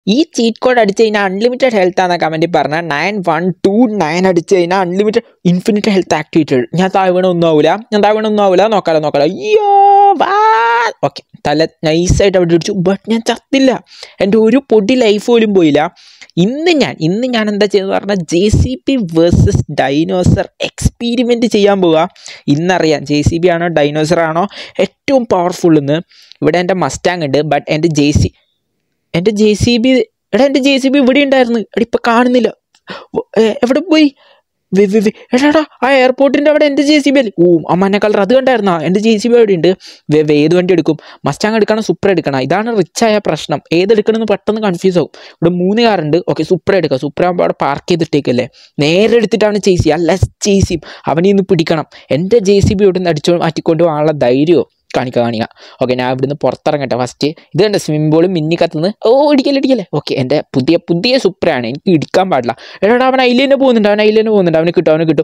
ഈ cheat code അടിച്ച് കഴിഞ്ഞാൽ അൺലിമിറ്റഡ് ഹെൽത്ത് ആണെന്ന കമൻറ്റിൽ പറഞ്ഞാൽ നയൻ വൺ ടു നയൻ അടിച്ച് കഴിഞ്ഞാൽ അൺലിമിറ്റഡ് ഇൻഫിനിറ്റ് ഹെൽത്ത് ആക്ടിവേറ്റഡ് ഞാൻ താഴ്വണ ഒന്നും ആവില്ല ഞാൻ താഴ്വണ ഒന്നും ആവില്ല നോക്കാലോ നോക്കാലോ അയ്യോ വാ ഓക്കെ തല നൈസായിട്ട് അവിടെ ഇടിച്ചു ബട്ട് ഞാൻ ചത്തില്ല എൻ്റെ ഒരു പൊടി ലൈഫ് പോലും പോയില്ല ഇന്ന് ഞാൻ ഇന്ന് ഞാൻ എന്താ ചെയ്യുന്നത് പറഞ്ഞാൽ J C B versus dinosaur experiment ചെയ്യാൻ പോവുക ഇന്നറിയാം ജെ സി ബി ആണോ ഡൈനോസർ ആണോ ഏറ്റവും പവർഫുൾ എന്ന് ഇവിടെ എൻ്റെ മസ്റ്റാങ് ഉണ്ട് ബട്ട് എൻ്റെ ജെ സി എൻ്റെ ജെ സി ബി എടാ എൻ്റെ ജെ സി ബി ഇവിടെ ഉണ്ടായിരുന്നു എടാ ഇപ്പം കാണുന്നില്ല വ- ഏ, എവിടെ പോയി വെ- വെ- വെ- എടാ എടാ ആ എയർപോർട്ടിൻ്റെ അവിടെ എൻ്റെ ജെ സി ബി അല്ലേ ഓ ആ മഞ്ഞ കളർ അത് കണ്ടായിരുന്നോ എൻ്റെ ജെ സി ബി അവിടെ ഉണ്ട് വെ- വെ- ഏത് വണ്ടി എടുക്കും മസ്റ്റാങ് എടുക്കണം സൂപ്പർ എടുക്കണം ഇതാണ് റിച്ച് ആയ പ്രശ്നം ഏതെടുക്കണമെന്ന് പെട്ടെന്ന് കൺഫ്യൂസ് ആവും ഇവിടെ മൂന്ന് കാറുണ്ട് ഓക്കെ സൂപ്പർ എടുക്കുക സൂപ്പർ ആകുമ്പോൾ അവിടെ പാർക്ക് ചെയ്തിട്ടേക്കല്ലേ നേരെ എടുത്തിട്ട് അവന് ചേസ് ചെയ്യുക ലെസ് ചേസ് ചെയ്യും അവനെ ഇന്ന് പിടിക്കണം എൻ്റെ ജെ സി ബി ഇവിടെ നിന്ന് അടിച്ചോ മാറ്റിക്കൊണ്ട് പോകാനുള്ള ധൈര്യമോ കാണിക്കുക കാണിക്കുക ഓക്കെ ഞാൻ ഇവിടുന്ന് പുറത്തിറങ്ങട്ടെ ഫസ്റ്റ് ഇത് കണ്ട സ്വിമ്മിംഗ് പൂൾ മിന്നി കത്തുന്നത് ഓ ഇടിക്കല്ലേ ഇടിക്കല്ലേ ഓക്കെ എൻ്റെ പുതിയ പുതിയ സൂപ്പറാണ് എനിക്ക് ഇടിക്കാൻ പാടില്ല എടാ അവൻ അതിൽ തന്നെ പോകുന്നുണ്ട് അവൻ അതിൽ തന്നെ പോകുന്നുണ്ട് അവന് കിട്ടും അവന് കിട്ടും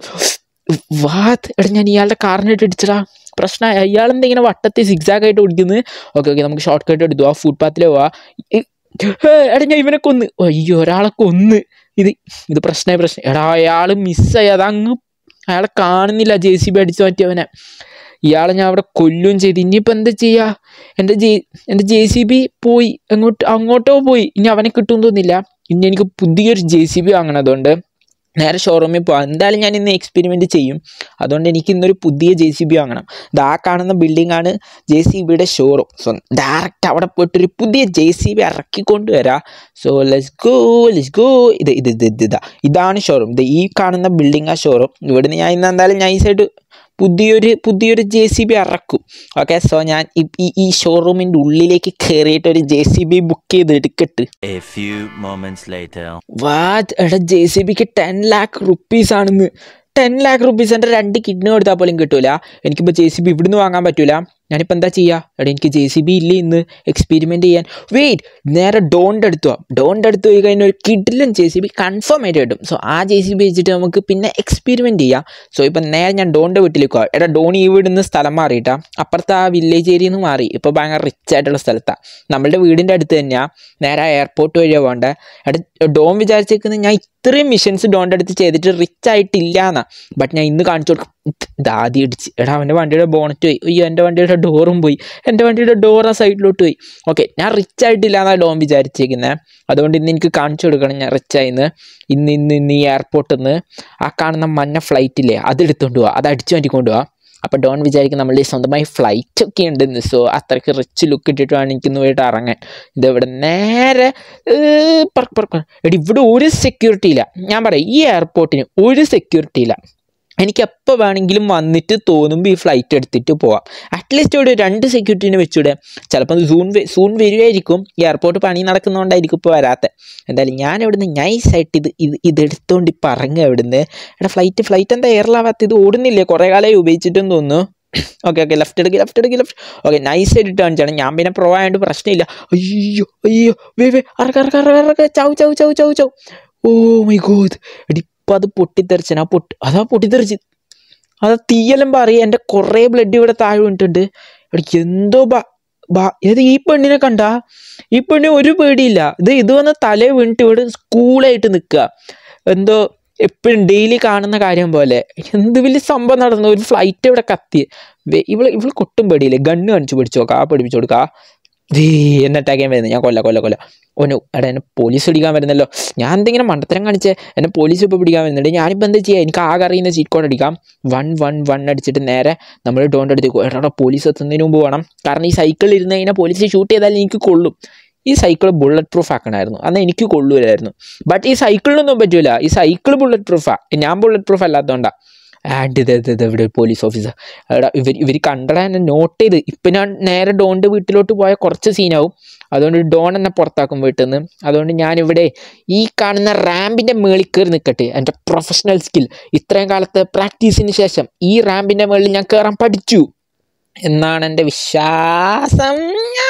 വാത് എടാ ഞാൻ ഇയാളുടെ കാറിനിട്ട് ഇടിച്ചടാ പ്രശ്നമായി ഇയാളെന്താ ഇങ്ങനെ വട്ടത്തിൽ സിക്സാക്ക് ആയിട്ട് ഓടിക്കുന്നത് ഓക്കെ ഓക്കെ നമുക്ക് ഷോർട്ട് കട്ട് എടുത്തു ആ ഫുട്പാത്തിൽ പോവാ ഇ- ഏ, എടാ ഞാൻ ഇവനെ കൊന്ന് അയ്യോ ഒരാളെ കൊന്ന് ഇത് ഇത് പ്രശ്നമായി പ്രശ്നം എടാ അയാൾ മിസ്സായി അതങ്ങ് അയാളെ കാണുന്നില്ല ജെ സി ബി അടിച്ചു മാറ്റിയവനെ ഇയാളെ ഞാൻ അവിടെ കൊല്ലുകയും ചെയ്തു ഇനിയിപ്പോൾ എന്താ ചെയ്യുക എൻ്റെ ജെ എൻ്റെ ജെ സി ബി പോയി അങ്ങോട്ട് അങ്ങോട്ടോ പോയി ഇനി അവനെ കിട്ടുമെന്ന് തോന്നില്ല ഇനി എനിക്ക് പുതിയൊരു ജെ സി ബി വാങ്ങണം അതുകൊണ്ട് നേരെ ഷോറൂമിൽ പോകാം എന്തായാലും ഞാൻ ഇന്ന് എക്സ്പെരിമെൻറ്റ് ചെയ്യും അതുകൊണ്ട് എനിക്ക് ഇന്നൊരു പുതിയ ജെ സി ബി വാങ്ങണം ദാ കാണുന്ന ബിൽഡിംഗ് ആണ് ജെ സി ബിയുടെ ഷോറൂം സോ ഡയറക്റ്റ് അവിടെ പോയിട്ടൊരു പുതിയ ജെ സി ബി ഇറക്കിക്കൊണ്ട് വരാം so let's go let's go ഇത് ഇത് ഇത് ഇത് ഇതാ ഇതാണ് ഷോറൂം ഇത് ഈ കാണുന്ന ബിൽഡിംഗ് ആ ഷോറൂം ഇവിടുന്ന് ഞാൻ ഇന്ന് എന്തായാലും നൈസായിട്ട് പുതിയൊരു പുതിയൊരു ജെ സി ബി ഇറക്കും ഓക്കെ സോ ഞാൻ ഈ- ഈ ഈ ഷോറൂമിൻ്റെ ഉള്ളിലേക്ക് കയറിയിട്ട് ഒരു ജെ സി ബി ബുക്ക് ചെയ്ത് എടുക്കട്ട് A few moments later. What എടാ ജെ സി ബിക്ക് ടെൻ ലാക്ക് റുപ്പീസ് ആണെന്ന് ടെൻ ലാക്ക് റുപ്പീസ് എൻ്റെ രണ്ട് കിഡ്നി കൊടുത്താൽ പോലും കിട്ടൂല എനിക്കിപ്പോൾ ജെ സി ബി ഇവിടുന്ന് വാങ്ങാൻ പറ്റൂല ഞാനിപ്പോൾ എന്താ ചെയ്യുക എടാ എനിക്ക് ജെ സി ബി ഇല്ല ഇന്ന് എക്സ്പെരിമെൻറ്റ് ചെയ്യാൻ വെയിറ്റ് നേരെ ഡോണിൻ്റെ അടുത്ത് പോവാം ഡോണിൻ്റെ അടുത്ത് പോയി കഴിഞ്ഞാൽ ഒരു കിഡിലും ജെ സി ബി കൺഫേം ആയിട്ട് കിട്ടും സോ ആ ജെ സി ബി വെച്ചിട്ട് നമുക്ക് പിന്നെ എക്സ്പെരിമെൻറ്റ് ചെയ്യാം സോ ഇപ്പം നേരെ ഞാൻ ഡോണിൻ്റെ വീട്ടിലേക്ക് പോവാം എടാ ഡോണി ഈ വീടിന്ന് സ്ഥലം മാറിയിട്ടാ അപ്പുറത്തെ ആ വില്ലേജ് ഏരിയയിൽ നിന്ന് മാറി ഇപ്പോൾ ഭയങ്കര റിച്ച് ആയിട്ടുള്ള സ്ഥലത്താണ് നമ്മളുടെ വീടിൻ്റെ അടുത്ത് തന്നെയാണ് നേരെ ആ എയർപോർട്ട് വഴിയാണ് പോകേണ്ടത് എടാ ഡോൺ വിചാരിച്ചേക്കുന്നത് ഞാൻ ഇത്രയും മിഷൻസ് ഡോണിൻ്റെ അടുത്ത് ചെയ്തിട്ട് റിച്ച് ആയിട്ടില്ല എന്നാ ബട്ട് ഞാൻ ഇന്ന് കാണിച്ചു കൊടുക്കും ഇത് ആദ്യം ഇടിച്ച് എടാ അവൻ്റെ വണ്ടിയുടെ ബോണറ്റ് പോയി അയ്യോ എൻ്റെ വണ്ടിയുടെ ഡോറും പോയി എൻ്റെ വണ്ടിയുടെ ഡോർ ആ സൈഡിലോട്ട് പോയി ഓക്കെ ഞാൻ റിച്ച് ആയിട്ടില്ല എന്നാണ് ഡോൺ വിചാരിച്ചേക്കുന്നത് അതുകൊണ്ട് ഇന്ന് എനിക്ക് കാണിച്ചു കൊടുക്കണം ഞാൻ റിച്ച് ആയിന്ന് ഇന്ന് ഇന്ന് ഇന്ന് ഈ എയർപോർട്ടിൽ നിന്ന് ആ കാണുന്ന മഞ്ഞ ഫ്ലൈറ്റില്ലേ അത് എടുത്തുകൊണ്ട് പോവാം അത് അടിച്ചു മാറ്റിക്കൊണ്ട് പോവാം അപ്പോൾ ഡോൺ വിചാരിക്കും നമ്മളുടെ സ്വന്തമായി ഫ്ലൈറ്റ് ഒക്കെ ഉണ്ടെന്ന് സോ അത്രയ്ക്ക് റിച്ച് ലുക്ക് ഇട്ടിട്ട് വേണം എനിക്കിന്ന് പോയിട്ട് ഇറങ്ങാൻ ഇതിവിടെ നേരെ ഏർ, പറക്ക് പറക്ക് പറക്ക്. എടി ഇവിടെ ഒരു സെക്യൂരിറ്റി ഇല്ല ഞാൻ പറയാം ഈ എയർപോർട്ടിന് ഒരു സെക്യൂരിറ്റി ഇല്ല എനിക്ക് എപ്പോൾ വേണമെങ്കിലും വന്നിട്ട് തോന്നുമ്പോൾ ഈ ഫ്ലൈറ്റ് എടുത്തിട്ട് പോവാം അറ്റ്ലീസ്റ്റ് ഇവിടെ രണ്ട് സെക്യൂരിറ്റീനെ വെച്ചൂടെ ചിലപ്പോൾ സൂൺ സൂൺ വരുമായിരിക്കും ഈ എയർപോർട്ട് പണി നടക്കുന്നതുകൊണ്ടായിരിക്കും ഇപ്പോൾ വരാത്ത എന്തായാലും ഞാൻ ഇവിടുന്ന് നൈസായിട്ട് ഇത് ഇത് ഇതെടുത്തോണ്ട് ഇപ്പം ഇറങ്ങുക ഇവിടുന്ന് എടാ ഫ്ലൈറ്റ് ഫ്ലൈറ്റ് എന്താ എയറിലാവാത്ത ഇത് ഓടുന്നില്ലേ കുറേ കാലമായി ഉപയോഗിച്ചിട്ടെന്ന് തോന്നുന്നു ഓക്കെ ഓക്കെ ലെഫ്റ്റ് എടുക്കുക ലെഫ്റ്റ് എടുക്കുക ലെഫ്റ്റ് ഓക്കെ നൈസായിട്ട് ടേൺ ചെയ്യണം ഞാൻ പിന്നെ പ്രോ ആയതുകൊണ്ട് പ്രശ്നമില്ല അയ്യോ അയ്യോ വേ വേ അറക്ക അറക്ക അറക്ക അറക്ക ചൗ ചൗ ചൗ ചൗ ചൗ ഓ മൈ ഗോഡ് എടി ഇപ്പം അത് പൊട്ടിത്തെറിച്ചന ആ പൊട്ടി അതാ പൊട്ടിത്തെറിച്ച് അതാ തീയെല്ലാം പറയും എൻ്റെ കുറേ ബ്ലഡ് ഇവിടെ താഴെ വീണിട്ടുണ്ട് എടി എന്തോ ബാ ബാ ഏത് ഈ പെണ്ണിനെ കണ്ട ഈ പെണ്ണിന് ഒരു പേടിയില്ല ഇത് ഇത് വന്ന് തലേ വീണിട്ട് ഇവിടെ സ്കൂളായിട്ട് നിൽക്കുക എന്തോ എപ്പോഴും ഡെയിലി കാണുന്ന കാര്യം പോലെ എന്ത് വലിയ സംഭവം നടന്നു ഒരു ഫ്ലൈറ്റ് ഇവിടെ കത്തി വേ- ഇവള് ഇവള് കൊട്ടും പേടിയില്ലേ ഗണ്ണ് കാണിച്ചു പിടിച്ചു നോക്കാം ആ പഠിപ്പിച്ചു കൊടുക്കുക ദേ എന്നെ അറ്റാക്ക് ചെയ്യാൻ വരുന്നത് ഞാൻ കൊല്ല കൊല്ല കൊല്ല ഓനു എടാ എന്നെ പോലീസ് പിടിക്കാൻ വരുന്നല്ലോ ഞാൻ എന്തെങ്കിലും മണ്ടത്തരം കാണിച്ചേ എന്നെ പോലീസ് ഇപ്പോൾ പിടിക്കാൻ വരുന്നുണ്ട് ഞാനിപ്പോൾ എന്താ ചെയ്യുക എനിക്ക് ആകെ അറിയുന്ന സീറ്റ് കോഡ് അടിക്കാം വൺ വൺ വൺ അടിച്ചിട്ട് നേരെ നമ്മൾ ഡോണ്ട് അടുത്ത് പോകും എടാ പോലീസ് എത്തുന്നതിന് മുമ്പ് വേണം കാരണം ഈ സൈക്കിളിൽ ഇരുന്ന് കഴിഞ്ഞാൽ പോലീസ് ഷൂട്ട് ചെയ്താൽ എനിക്ക് കൊള്ളും ഈ സൈക്കിൾ ബുള്ളറ്റ് പ്രൂഫ് ആക്കണമായിരുന്നു എന്നാൽ എനിക്ക് കൊള്ളൂലായിരുന്നു ബട്ട് ഈ സൈക്കിളിനൊന്നും പറ്റൂല ഈ സൈക്കിൾ ബുള്ളറ്റ് പ്രൂഫാണ് ഞാൻ ബുള്ളറ്റ് പ്രൂഫ് അല്ലാത്തതുകൊണ്ടാണ് ആൻഡ് ഇത് ഇത് ഇത് ഇവിടെ ഒരു പോലീസ് ഓഫീസർ എടാ ഇവർ ഇവർ കണ്ടടാ എന്നെ നോട്ട് ചെയ്ത് ഇപ്പം ഞാൻ നേരെ ഡോണിൻ്റെ വീട്ടിലോട്ട് പോയാൽ കുറച്ച് സീനാവും അതുകൊണ്ട് ഡോൺ എന്നെ പുറത്താക്കും വീട്ടിൽ നിന്ന് അതുകൊണ്ട് ഞാനിവിടെ ഈ കാണുന്ന റാമ്പിൻ്റെ മേളിൽ കയറി നിൽക്കട്ടെ എൻ്റെ പ്രൊഫഷണൽ സ്കിൽ ഇത്രയും കാലത്തെ പ്രാക്ടീസിന് ശേഷം ഈ റാമ്പിൻ്റെ മേളിൽ ഞാൻ കയറാൻ പഠിച്ചു എന്നാണ് എൻ്റെ വിശ്വാസം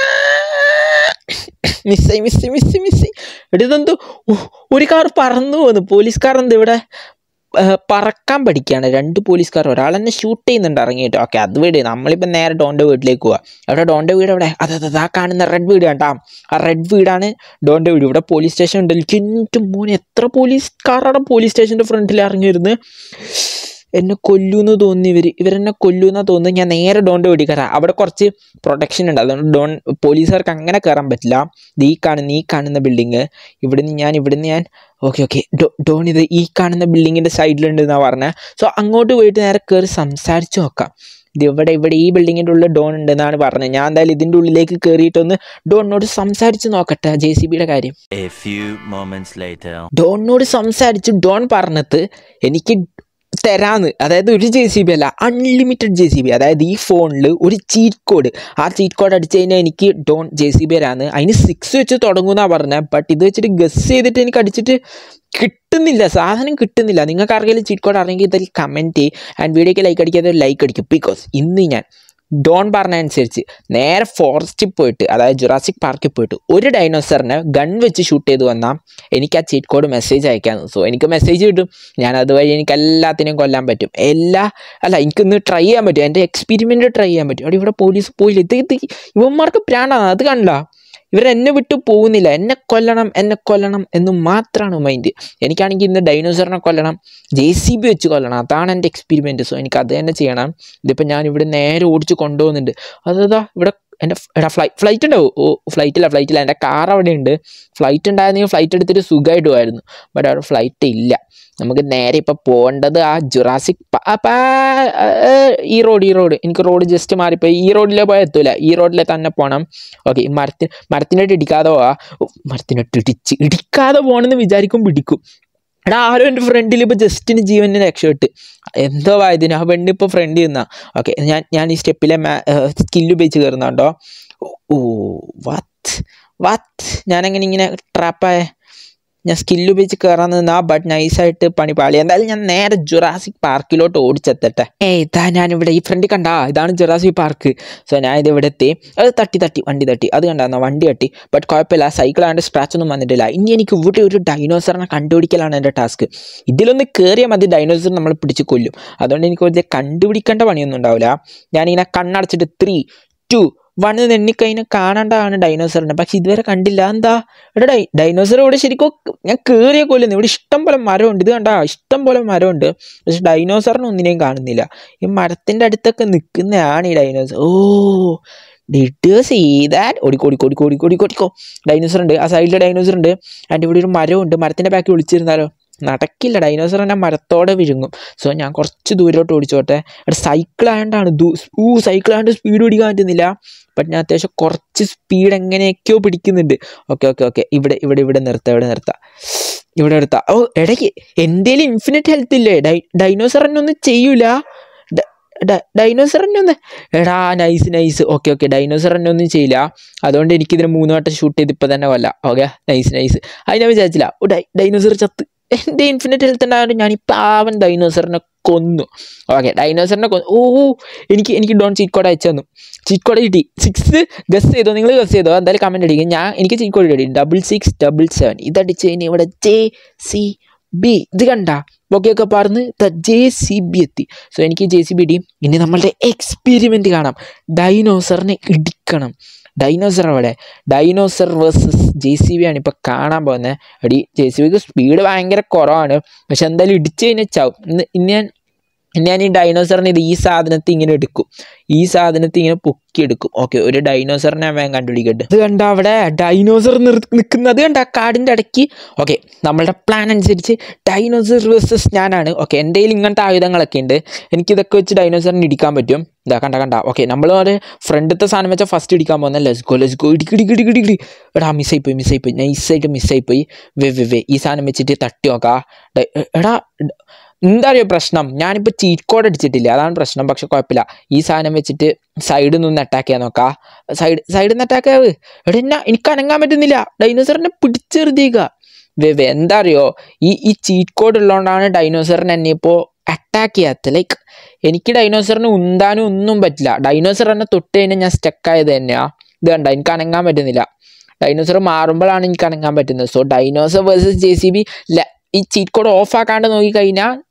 മിസ്സായി മിസ്സായി മിസ്സായി മിസ്സായി എടിതെന്തോ ഒരു കാർ പറന്നു പോന്നു പോലീസ് കാർ എന്ത് ഇവിടെ ഏഹ്, പറക്കാൻ പഠിക്കുകയാണ് രണ്ട് പോലീസുകാർ ഒരാൾ എന്നെ ഷൂട്ട് ചെയ്യുന്നുണ്ട് ഇറങ്ങിയിട്ട് ഓക്കെ അത് വീട് നമ്മളിപ്പോൾ നേരെ ഡോൻ്റെ വീട്ടിലേക്ക് പോവാം എവിടെ ഡോൻ്റെ വീട് എവിടെ അതെ അതെ അതെ, ആ കാണുന്ന റെഡ് വീട് കണ്ടാ ആ റെഡ് വീടാണ് ഡോൻ്റെ വീട് ഇവിടെ പോലീസ് സ്റ്റേഷൻ ഉണ്ട് എനിക്ക് എൻ്റെ മോനെ എത്ര പോലീസുകാരുടെ പോലീസ് സ്റ്റേഷൻ്റെ ഫ്രണ്ടിൽ ഇറങ്ങിയിരുന്നു എന്നെ കൊല്ലൂന്ന് തോന്നി ഇവർ ഇവരെന്നെ കൊല്ലൂന്നാ തോന്നുന്നു ഞാൻ നേരെ ഡോൻ്റെ വീട്ടിൽ കയറാം അവിടെ കുറച്ച് പ്രൊട്ടക്ഷൻ ഉണ്ട് അതുകൊണ്ട് ഡോൺ പോലീസുകാർക്ക് അങ്ങനെ കയറാൻ പറ്റില്ല ഇത് ഈ കാണുന്ന ഈ കാണുന്ന ബിൽഡിങ് ഇവിടുന്ന് ഞാൻ ഇവിടുന്ന് ഞാൻ ഓക്കെ ഓക്കെ ഡോൺ ഇത് ഈ കാണുന്ന ബിൽഡിങ്ങിൻ്റെ സൈഡിലുണ്ട് എന്നാണ് പറഞ്ഞത് സോ അങ്ങോട്ട് പോയിട്ട് നേരെ കയറി സംസാരിച്ച് നോക്കാം ഇത് ഇവിടെ ഇവിടെ ഈ ബിൽഡിങ്ങിൻ്റെ ഉള്ളിൽ ഡോൺ ഉണ്ട് എന്നാണ് പറഞ്ഞത് ഞാൻ എന്തായാലും ഇതിൻ്റെ ഉള്ളിലേക്ക് കയറിയിട്ടൊന്ന് ഡോണിനോട് സംസാരിച്ച് നോക്കട്ടെ ജെ സി ബിയുടെ കാര്യം A few moments later. ഡോണിനോട് സംസാരിച്ച് ഡോൺ പറഞ്ഞത് എനിക്ക് തരാന്ന് അതായത് ഒരു ജെ സി ബി അല്ല അൺലിമിറ്റഡ് ജെ സി ബി അതായത് ഈ ഫോണിൽ ഒരു ചീറ്റ് കോഡ് ആ ചീറ്റ് കോഡ് അടിച്ചു കഴിഞ്ഞാൽ എനിക്ക് ഡോൺ ജെ സി ബി തരാന്ന് അതിന് സിക്സ് വെച്ച് തുടങ്ങുമെന്നാണ് പറഞ്ഞത് ബട്ട് ഇത് വെച്ചിട്ട് ഗസ് ചെയ്തിട്ട് എനിക്ക് അടിച്ചിട്ട് കിട്ടുന്നില്ല സാധനം കിട്ടുന്നില്ല നിങ്ങൾക്ക് ആർക്കെങ്കിലും ചീറ്റ് കോഡ് അറിയെങ്കിൽ ഇതിൽ കമൻറ്റ് ചെയ്യും ആൻഡ് വീഡിയോക്ക് ലൈക്ക് അടിക്കാതെ ലൈക്ക് അടിക്കും ബിക്കോസ് ഇന്ന് ഞാൻ ഡോൺ പറഞ്ഞ അനുസരിച്ച് നേരെ ഫോറസ്റ്റിൽ പോയിട്ട് അതായത് ജുറാസിക് പാർക്കിൽ പോയിട്ട് ഒരു ഡൈനോസറിനെ ഗൺ വെച്ച് ഷൂട്ട് ചെയ്ത് വന്നാൽ എനിക്ക് ആ ചീറ്റ് കോഡ് മെസ്സേജ് അയക്കാമെന്ന് സോ എനിക്ക് മെസ്സേജ് കിട്ടും ഞാൻ അതുവഴി എനിക്ക് എല്ലാത്തിനെയും കൊല്ലാൻ പറ്റും എല്ലാ അല്ല എനിക്കൊന്ന് ട്രൈ ചെയ്യാൻ പറ്റും എൻ്റെ എക്സ്പെരിമെൻ്റ് ട്രൈ ചെയ്യാൻ പറ്റും അവിടെ ഇവിടെ പോലീസ് പോയില്ല ഇത് ഇത് ഇവന്മാർക്ക് പ്രാണാണ് അത് കണ്ട ഇവരെന്നെ വിട്ട് പോകുന്നില്ല എന്നെ കൊല്ലണം എന്നെ കൊല്ലണം എന്ന് മാത്രമാണ് മൈൻഡ് എനിക്കാണെങ്കിൽ ഇന്ന് ഡൈനോസറിനെ കൊല്ലണം ജെ സി ബി വെച്ച് കൊല്ലണം അതാണ് എൻ്റെ എക്സ്പെരിമെൻറ്റ് സോ എനിക്ക് അത് തന്നെ ചെയ്യണം ഇതിപ്പോൾ ഞാൻ ഇവിടെ നേരെ ഓടിച്ച് കൊണ്ടുപോകുന്നുണ്ട് അതതാ ഇവിടെ എൻ്റെ എടാ ഫ്ലൈ ഫ്ലൈറ്റ് ഉണ്ടാവും ഓ ഫ്ലൈറ്റില്ല ഫ്ലൈറ്റില്ല എൻ്റെ കാർ അവിടെ ഉണ്ട് ഫ്ലൈറ്റ് ഉണ്ടായിരുന്നെങ്കിൽ ഫ്ലൈറ്റ് എടുത്തിട്ട് സുഖമായിട്ട് പോയിരുന്നു ബട്ട് അവിടെ ഫ്ലൈറ്റ് ഇല്ല നമുക്ക് നേരെ ഇപ്പോൾ പോകേണ്ടത് ആ ജുറാസിക് ഈ റോഡ് ഈ റോഡ് എനിക്ക് റോഡ് ജസ്റ്റ് മാറിപ്പോയി ഈ റോഡിലേ പോയാൽ എത്തൂല ഈ റോഡിലെ തന്നെ പോകണം ഓക്കെ ഈ മരത്തിന് മരത്തിനോട്ട് ഇടിക്കാതെ പോവാ മരത്തിനോട്ട് ഇടിച്ച് ഇടിക്കാതെ പോകണമെന്ന് വിചാരിക്കും പിടിക്കും എടാ ആരും എൻ്റെ ഫ്രണ്ടിൽ ഇപ്പോൾ ജസ്റ്റിന് ജീവന് രക്ഷപ്പെട്ട് എന്തോ ആയതിന് ആ പെണ്ണ് ഇപ്പോൾ ഫ്രണ്ട് നിന്നാ ഓക്കെ ഞാൻ ഞാൻ ഈ സ്റ്റെപ്പിലെ സ്കില്ല് ഉപയോഗിച്ച് കയറുന്നുണ്ടോ ഓ വാത്ത് വാത്ത് ഞാനെങ്ങനെ ഇങ്ങനെ ട്രാപ്പായ ഞാൻ സ്കില്ല് ഉപയോഗിച്ച് കയറാൻ നിന്നാ ബട്ട് നൈസായിട്ട് പണി പാളി എന്തായാലും ഞാൻ നേരെ ജുറാസിക് പാർക്കിലോട്ട് ഓടിച്ചെത്തട്ടെ ഏ ഇതാ ഞാനിവിടെ ഈ ഫ്രണ്ടിൽ കണ്ടാ ഇതാണ് ജുറാസിക് പാർക്ക് സോ ഞാൻ ഇത് ഇവിടെ എത്തി അത് തട്ടി തട്ടി വണ്ടി തട്ടി അത് കണ്ടാന്നോ വണ്ടി തട്ടി ബട്ട് കുഴപ്പമില്ല സൈക്കിൾ ആണ്ട് സ്ക്രാച്ച് ഒന്നും വന്നിട്ടില്ല ഇനി എനിക്ക് ഇവിടെ ഒരു ഡൈനോസറിനെ കണ്ടുപിടിക്കലാണ് എൻ്റെ ടാസ്ക് ഇതിലൊന്ന് കയറിയാൽ മതി ഡൈനോസർ നമ്മൾ പിടിച്ച് കൊല്ലും അതുകൊണ്ട് എനിക്ക് വലിയ കണ്ടുപിടിക്കേണ്ട പണിയൊന്നും ഉണ്ടാവില്ല ഞാനിങ്ങനെ കണ്ണടച്ചിട്ട് ത്രീ ടു വണ്ണ് എണ്ണിക്കഴിഞ്ഞാൽ കാണേണ്ടതാണ് ഡൈനോസറിനെ പക്ഷെ ഇതുവരെ കണ്ടില്ല എന്താ ഇവിടെ ഡൈ ഡൈനോസർ ഇവിടെ ശരിക്കും ഞാൻ കയറിയ കൊല്ലുന്നു ഇവിടെ ഇഷ്ടം പോലെ മരമുണ്ട് ഇത് കണ്ടാ ഇഷ്ടം പോലെ മരമുണ്ട് പക്ഷെ ഡൈനോസറിനെ ഒന്നിനെയും കാണുന്നില്ല ഈ മരത്തിൻ്റെ അടുത്തൊക്കെ നിൽക്കുന്നതാണ് ഈ dinosaur oh did you see that ഓടിക്കോ ഓടിക്കോ ഓടിക്കോ ഓടിക്കോ ഓടിക്കോ ഓടിക്കോ ഡൈനോസർ ഉണ്ട് ആ സൈഡിൽ ഡൈനോസർ ഉണ്ട് ആൻഡ് ഇവിടെ ഒരു മരമുണ്ട് മരത്തിൻ്റെ ബാക്കി വിളിച്ചിരുന്നാലോ നടക്കില്ല ഡൈനോസർ എന്നെ മരത്തോടെ വിഴുങ്ങും സോ ഞാൻ കുറച്ച് ദൂരോട്ട് ഓടിച്ചോട്ടെ അവിടെ സൈക്കിൾ ആയതുകൊണ്ടാണ് ദൂ ഊ സൈക്കിൾ ആയതുകൊണ്ട് സ്പീഡ് പിടിക്കാൻ പറ്റുന്നില്ല ബട്ട് ഞാൻ അത്യാവശ്യം കുറച്ച് സ്പീഡ് എങ്ങനെയൊക്കെയോ പിടിക്കുന്നുണ്ട് ഓക്കെ ഓക്കെ ഓക്കെ ഇവിടെ ഇവിടെ ഇവിടെ നിർത്താം ഇവിടെ നിർത്താം ഇവിടെ നിർത്താം ഓ ഇടയ്ക്ക് എൻ്റെ ഇൻഫിനിറ്റ് ഹെൽത്ത് ഇല്ലേ ഡൈ ഡൈനോസർ എന്നെ ഒന്നും ചെയ്യൂല ഡൈനോസർ എന്നെ ഒന്ന് എടാ nice nice okay okay dinosaur എന്നെ ഒന്നും ചെയ്യില്ല അതുകൊണ്ട് എനിക്കിതിന് മൂന്ന് വട്ടം ഷൂട്ട് ചെയ്ത് ഇപ്പം തന്നെ കൊല്ലാം ഓക്കെ നൈസ് നൈസ് അത് ഞാൻ വിചാരിച്ചില്ല ഓ ഡൈ ഡൈനോസർ ചത്ത് എൻ്റെ ഇൻഫിനിറ്റ് ഹെൽത്ത് ഉണ്ടായതുകൊണ്ട് ഞാൻ ഈ പാവൻ ഡൈനോസറിനെ കൊന്നു ഓക്കെ ഡൈനോസറിനെ കൊന്നു ഓ ഓ, എനിക്ക് എനിക്ക് ഡോൺ ചീറ്റ് കോഡ് അയച്ചു തന്നു ചീറ്റ് കോഡ് കിട്ടി സിക്സ് ഗസ് ചെയ്തോ നിങ്ങൾ ഗസ് ചെയ്തോ എന്തായാലും കമൻറ്റ് അടിക്കും ഞാൻ എനിക്ക് ചീറ്റ് കോഡ് കിട്ടി ഡബിൾ സിക്സ് ഡബിൾ സെവൻ ഇതടിച്ച് കഴിഞ്ഞ് ഇവിടെ ജെ സി ബി ഇത് കണ്ട ബൊക്കെയൊക്കെ പറഞ്ഞ് ജെ സി ബി എത്തി സോ എനിക്ക് ജെ സി ബി ഇടിയും ഇനി നമ്മളുടെ എക്സ്പെരിമെൻറ്റ് കാണാം ഡൈനോസറിനെ ഇടിക്കണം ഡൈനോസർ അവിടെ dinosaur versus J C B ആണ് ഇപ്പോൾ കാണാൻ പോകുന്നത് എടി ജെ സി ബിക്ക് സ്പീഡ് ഭയങ്കര കുറവാണ് പക്ഷെ എന്തായാലും ഇടിച്ച് കഴിഞ്ഞാൽ ചാവും ഇന്ന് ഇന്ന് ഞാൻ ഇന്ന് ഞാൻ ഈ ഡൈനോസറിനെ ഇത് ഈ സാധനത്തെ ഇങ്ങനെ എടുക്കും ഈ സാധനത്തെ ഇങ്ങനെ പൊക്കിയെടുക്കും ഓക്കെ ഒരു ഡൈനോസറിനെ ഞാൻ വേഗം കണ്ടുപിടിക്കട്ടെ ഇത് കണ്ട അവിടെ ഡൈനോസർ നിൽക്കുന്നത് കണ്ട കാടിൻ്റെ ഇടയ്ക്ക് ഓക്കെ നമ്മളുടെ പ്ലാൻ അനുസരിച്ച് ഡൈനോസർ വേഴ്സസ് ഞാനാണ് ഓക്കെ എൻ്റെ കയ്യിൽ ഇങ്ങനത്തെ ആയുധങ്ങളൊക്കെ ഉണ്ട് എനിക്കിതൊക്കെ വെച്ച് ഡൈനോസറിനെ ഇടിക്കാൻ പറ്റും ഇതാ കണ്ട കണ്ട ഓക്കെ നമ്മൾ ഒരു ഫ്രണ്ടത്തെ സാധനം വെച്ചാൽ ഫസ്റ്റ് ഇടിക്കാൻ പോകുന്ന ലെസ് ഗോ ലെസ് ഗോ ഇടിക്കി ഇടിക്കി ഇടിക്കി ഇടിക്കി എടാ മിസ്സായി പോയി മിസ്സായി പോയി നൈസായിട്ട് മിസ്സായി പോയി വേ വേ വേ ഈ സാധനം വെച്ചിട്ട് തട്ടി നോക്കാം ഡൈ- എടാ എന്താ അറിയോ പ്രശ്നം ഞാനിപ്പോൾ ചീറ്റ് കോഡ് അടിച്ചിട്ടില്ല അതാണ് പ്രശ്നം പക്ഷെ കുഴപ്പമില്ല ഈ സാധനം വെച്ചിട്ട് സൈഡിൽ നിന്ന് അറ്റാക്ക് ചെയ്യാൻ നോക്കാം സൈഡ് സൈഡിൽ നിന്ന് അറ്റാക്ക് ആവ് എടാ എന്നാ എനിക്ക് അനങ്ങാൻ പറ്റുന്നില്ല ഡൈനോസറിനെ പിടിച്ചെറുതിയേക്കുക വേ വേ എന്താ അറിയോ ഈ ഈ ചീറ്റ് കോഡ് ഉള്ളതുകൊണ്ടാണ് ഡൈനോസറിനെ എന്നെ ഇപ്പോൾ അറ്റാക്ക് ചെയ്യാത്തത് ലൈക്ക് എനിക്ക് ഡൈനോസറിനെ ഉന്താനും ഒന്നും പറ്റില്ല ഡൈനോസർ എന്നെ തൊട്ട് കഴിഞ്ഞാൽ ഞാൻ സ്റ്റക്കായത് തന്നെയാ ഇത് കണ്ട എനിക്ക് അനങ്ങാൻ പറ്റുന്നില്ല ഡൈനോസർ മാറുമ്പോഴാണ് എനിക്ക് അനങ്ങാൻ പറ്റുന്നത് so dinosaur versus J C B ഈ ചീറ്റ് കോഡ് ഓഫ് ആക്കാണ്ട് നോക്കിക്കഴിഞ്ഞാൽ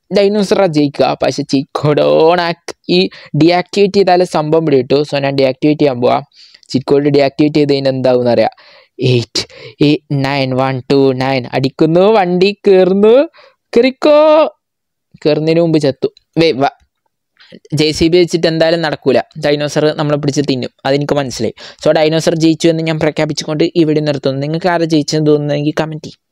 ഡൈനോസറാ ജയിക്കുക പക്ഷെ ചിക്കോഡോണാക്ക് ഈ ഡിയാക്ടിവേറ്റ് ചെയ്താലേ സംഭവം ഇവിടെ കിട്ടു സോ ഞാൻ ഡിയാക്ടിവേറ്റ് ചെയ്യാൻ പോവാം ചിക്കോഡ് ഡിയാക്ടിവേറ്റ് ചെയ്ത് കഴിഞ്ഞാൽ എന്താവും അറിയാം eight eight nine one two nine അടിക്കുന്നു വണ്ടി കയറുന്നു കയറിക്കോ കയറുന്നതിന് മുമ്പ് ചത്തു വേ വാ ജെ സി ബി വെച്ചിട്ട് എന്തായാലും നടക്കൂല ഡൈനോസർ നമ്മളെ പിടിച്ച് തിന്നും അതെനിക്ക് മനസ്സിലായി സോ ഡൈനോസർ ജയിച്ചു എന്ന് ഞാൻ പ്രഖ്യാപിച്ചുകൊണ്ട് ഇവിടെ നിർത്തുന്നു നിങ്ങൾക്ക് ആരാ ജയിച്ചെന്ന് തോന്നുന്നെങ്കിൽ കമൻറ്റ് ചെയ്യും